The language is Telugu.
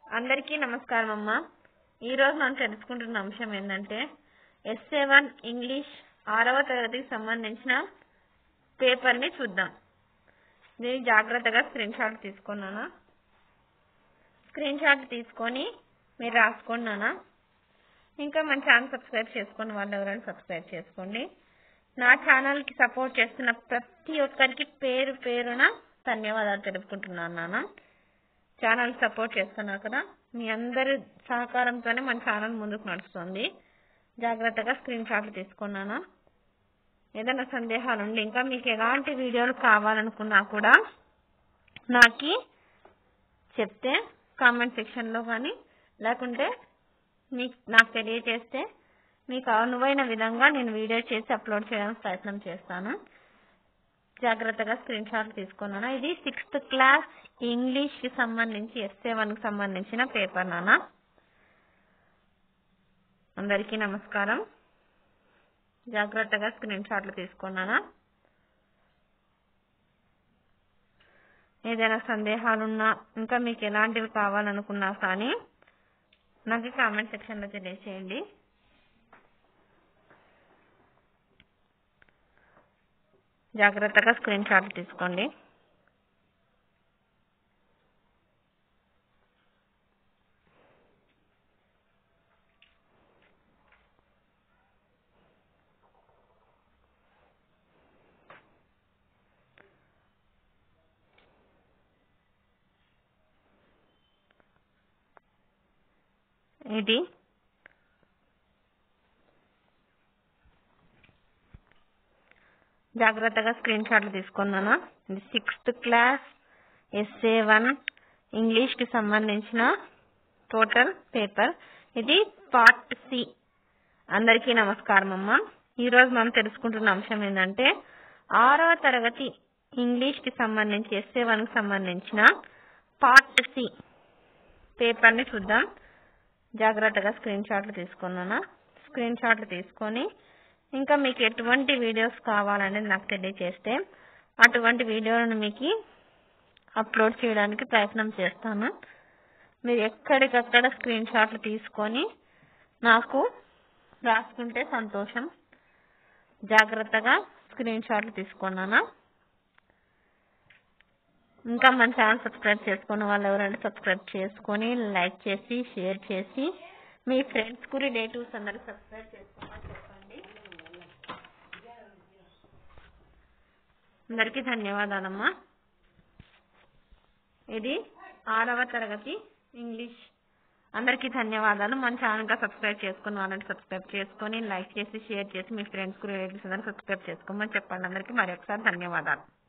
అందరికీ నమస్కారం అమ్మా ఈరోజు మనం తెలుసుకుంటున్న అంశం ఏంటంటే ఎస్ఏ వన్ ఇంగ్లీష్ ఆరవ తరగతికి సంబంధించిన పేపర్ని చూద్దాం దీన్ని జాగ్రత్తగా స్క్రీన్ షాట్ తీసుకున్నానా స్క్రీన్ షాట్ తీసుకొని మీరు రాసుకున్నానా ఇంకా మన ఛానల్ సబ్స్క్రైబ్ చేసుకుని వాళ్ళు ఎవరైనా సబ్స్క్రైబ్ చేసుకోండి నా ఛానల్కి సపోర్ట్ చేస్తున్న ప్రతి ఒక్కరికి పేరు పేరున ధన్యవాదాలు తెలుపుకుంటున్నాను నాన్న ఛానల్ సపోర్ట్ చేస్తున్నారు కదా మీ అందరి సహకారంతోనే మన ఛానల్ ముందుకు నడుస్తుంది జాగ్రత్తగా స్క్రీన్ షాట్లు తీసుకున్నానా ఏదైనా సందేహాలు ఉండి ఇంకా మీకు ఎలాంటి వీడియోలు కావాలనుకున్నా కూడా నాకు చెప్తే కామెంట్ సెక్షన్లో కానీ లేకుంటే మీకు నాకు తెలియజేస్తే మీకు అనువైన విధంగా నేను వీడియో చేసి అప్లోడ్ చేయడానికి ప్రయత్నం చేస్తాను జాగ్రత్తగా స్క్రీన్ షాట్ తీసుకున్నాను ఇది సిక్స్త్ క్లాస్ ఇంగ్లీష్ కి సంబంధించి ఎస్ఏ వన్ కి సంబంధించిన పేపర్ నాన్న అందరికీ నమస్కారం జాగ్రత్తగా స్క్రీన్ షాట్లు తీసుకున్నానా ఏదైనా సందేహాలున్నా ఇంకా మీకు ఎలాంటివి కావాలనుకున్నా కానీ నాకు కామెంట్ సెక్షన్లో తెలియచేయండి జాగ్రత్తగా స్క్రీన్ షాట్ తీసుకోండి ఇది జాగ్రత్తగా స్క్రీన్ షాట్లు తీసుకున్నాను ఇది sixth class SA one English కి సంబంధించిన టోటల్ పేపర్ ఇది పార్ట్ సి అందరికీ నమస్కారం అమ్మ ఈరోజు మనం తెలుసుకుంటున్న అంశం ఏంటంటే ఆరవ తరగతి ఇంగ్లీష్ కి సంబంధించి ఎస్ఏ వన్ కి సంబంధించిన పార్ట్ సి పేపర్ ని చూద్దాం జాగ్రత్తగా స్క్రీన్ షాట్లు తీసుకున్నాను స్క్రీన్ షాట్లు తీసుకొని ఇంకా మీకు ఎటువంటి వీడియోస్ కావాలనేది నాకు తెలియజేస్తే అటువంటి వీడియోలను మీకు అప్లోడ్ చేయడానికి ప్రయత్నం చేస్తాను మీరు ఎక్కడికక్కడ స్క్రీన్ షాట్లు తీసుకొని నాకు రాసుకుంటే సంతోషం జాగ్రత్తగా స్క్రీన్ షాట్లు తీసుకున్నాను ఇంకా మన ఛానల్ సబ్స్క్రైబ్ చేసుకున్న వాళ్ళు ఎవరైనా సబ్స్క్రైబ్ చేసుకొని లైక్ చేసి షేర్ చేసి మీ ఫ్రెండ్స్ కు రిలేటివ్స్ అందరికి సబ్స్క్రైబ్ చేసుకోమని చెప్పండి అందరికీ ధన్యవాదాలమ్మా ఇది ఆరవ తరగతి ఇంగ్లీష్ అందరికీ ధన్యవాదాలు మన ఛానల్ గా సబ్స్క్రైబ్ చేసుకున్న వాళ్ళని సబ్స్క్రైబ్ చేసుకొని లైక్ చేసి షేర్ చేసి మీ ఫ్రెండ్స్ కు రిలేటివ్స్ అందరికి సబ్స్క్రైబ్ చేసుకోమని చెప్పండి అందరికీ మరి ఒకసారి ధన్యవాదాలు